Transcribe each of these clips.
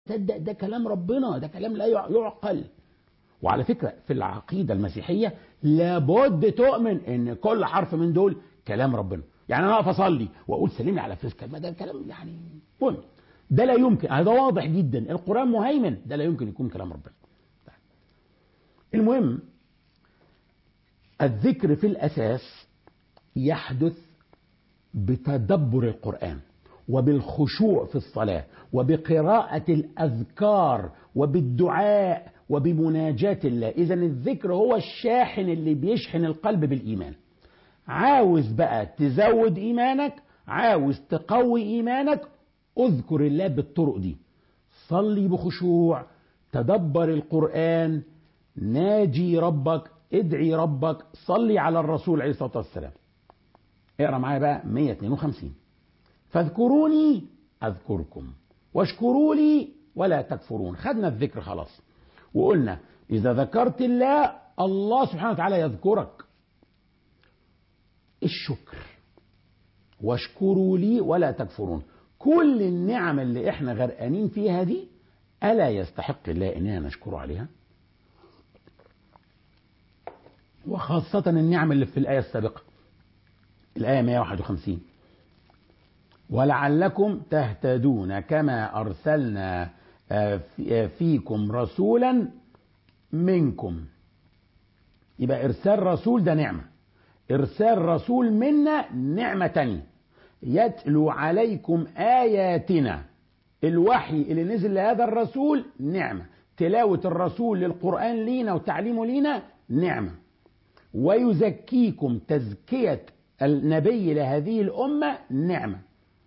تصدق ده كلام ربنا ده كلام لا يعقل وعلى فكرة في العقيدة المسيحية لابد تؤمن ان كل حرف من دول كلام ربنا يعني انا اقف اصلي واقول سلمني على فلوس كلمة ده كلام يعني مهم ده لا يمكن هذا واضح جدا القرآن مهيمن ده لا يمكن يكون كلام ربنا المهم الذكر في الأساس يحدث بتدبر القرآن وبالخشوع في الصلاة وبقراءة الأذكار وبالدعاء وبمناجاة الله إذا الذكر هو الشاحن اللي بيشحن القلب بالإيمان عاوز بقى تزود إيمانك عاوز تقوي إيمانك اذكر الله بالطرق دي صلي بخشوع تدبر القرآن ناجي ربك ادعي ربك صلي على الرسول عليه الصلاة والسلام اقرا معايا بقى 152 فاذكروني اذكركم واشكروا لي ولا تكفرون خدنا الذكر خلاص وقلنا اذا ذكرت الله الله سبحانه وتعالى يذكرك الشكر واشكروا لي ولا تكفرون كل النعم اللي احنا غرقانين فيها دي الا يستحق الله اننا نشكره عليها وخاصة النعم اللي في الآية السابقة الآية 151 ولعلكم تهتدون كما أرسلنا فيكم رسولا منكم يبقى إرسال رسول ده نعمة إرسال رسول منا نعمة تانية يتلو عليكم آياتنا الوحي اللي نزل لهذا الرسول نعمة تلاوة الرسول للقرآن لينا وتعليمه لينا نعمة ويزكيكم تزكية النبي لهذه الأمة نعمة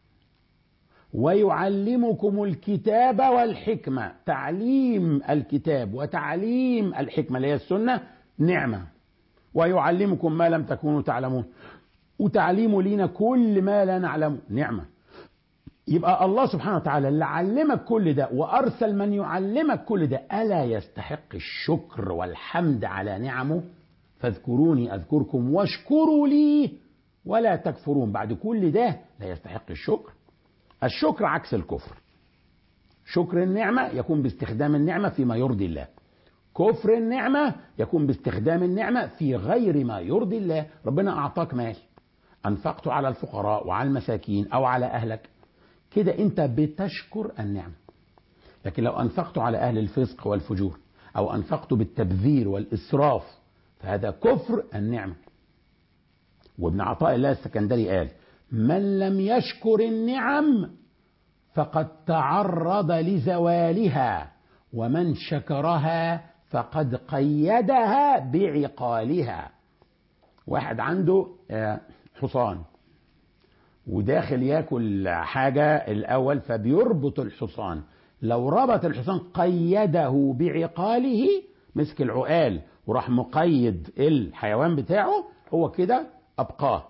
ويعلمكم الكتاب والحكمة تعليم الكتاب وتعليم الحكمة اللي هي السنة نعمة ويعلمكم ما لم تكونوا تعلمون وتعليم لينا كل ما لا نعلم نعمة يبقى الله سبحانه وتعالى اللي علمك كل ده وأرسل من يعلمك كل ده ألا يستحق الشكر والحمد على نعمه فاذكروني أذكركم واشكروا لي ولا تكفرون بعد كل ده لا يستحق الشكر الشكر عكس الكفر شكر النعمة يكون باستخدام النعمة فيما يرضي الله كفر النعمة يكون باستخدام النعمة في غير ما يرضي الله ربنا أعطاك مال أنفقته على الفقراء وعلى المساكين أو على أهلك كده أنت بتشكر النعمة لكن لو أنفقته على أهل الفسق والفجور أو أنفقته بالتبذير والإسراف فهذا كفر النعمة وابن عطاء الله السكندري قال من لم يشكر النعم فقد تعرض لزوالها ومن شكرها فقد قيدها بعقالها واحد عنده حصان وداخل ياكل حاجة الأول فبيربط الحصان لو ربط الحصان قيده بعقاله مسك العقال وراح مقيد الحيوان بتاعه هو كده أبقاه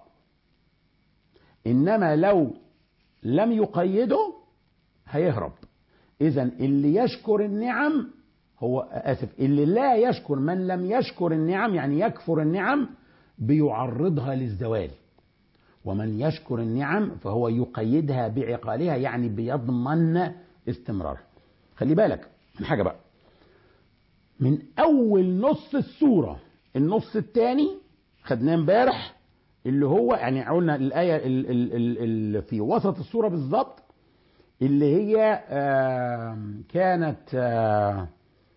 إنما لو لم يقيده هيهرب إذا اللي يشكر النعم هو آسف اللي لا يشكر من لم يشكر النعم يعني يكفر النعم بيعرضها للزوال ومن يشكر النعم فهو يقيدها بعقالها يعني بيضمن استمرارها خلي بالك من حاجة بقى من أول نص السورة النص الثاني خدناه امبارح اللي هو يعني قلنا الآية اللي في وسط السورة بالظبط اللي هي آه كانت آه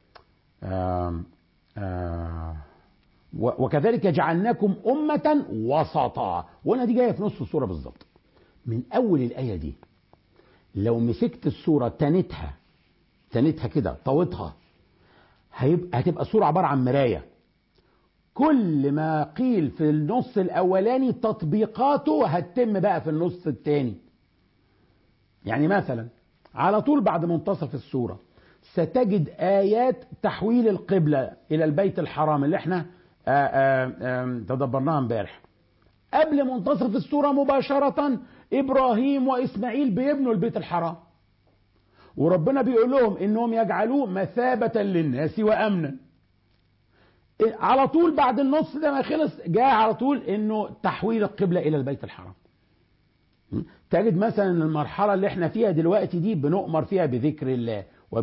آه وكذلك جعلناكم أمة وسطا وأنا دي جاية في نص السورة بالظبط من أول الآية دي لو مسكت السورة تنتها تنتها كده طوتها هيبقى هتبقى السورة عبارة عن مراية كل ما قيل في النص الأولاني تطبيقاته هتتم بقى في النص الثاني يعني مثلا على طول بعد منتصف السورة ستجد آيات تحويل القبلة إلى البيت الحرام اللي احنا آآ آآ تدبرناها امبارح قبل منتصف السورة مباشرة إبراهيم وإسماعيل بيبنوا البيت الحرام وربنا بيقول لهم إنهم يجعلوه مثابة للناس وأمنا على طول بعد النص ده ما خلص جاء على طول إنه تحويل القبلة إلى البيت الحرام تجد مثلا المرحلة اللي احنا فيها دلوقتي دي بنؤمر فيها بذكر الله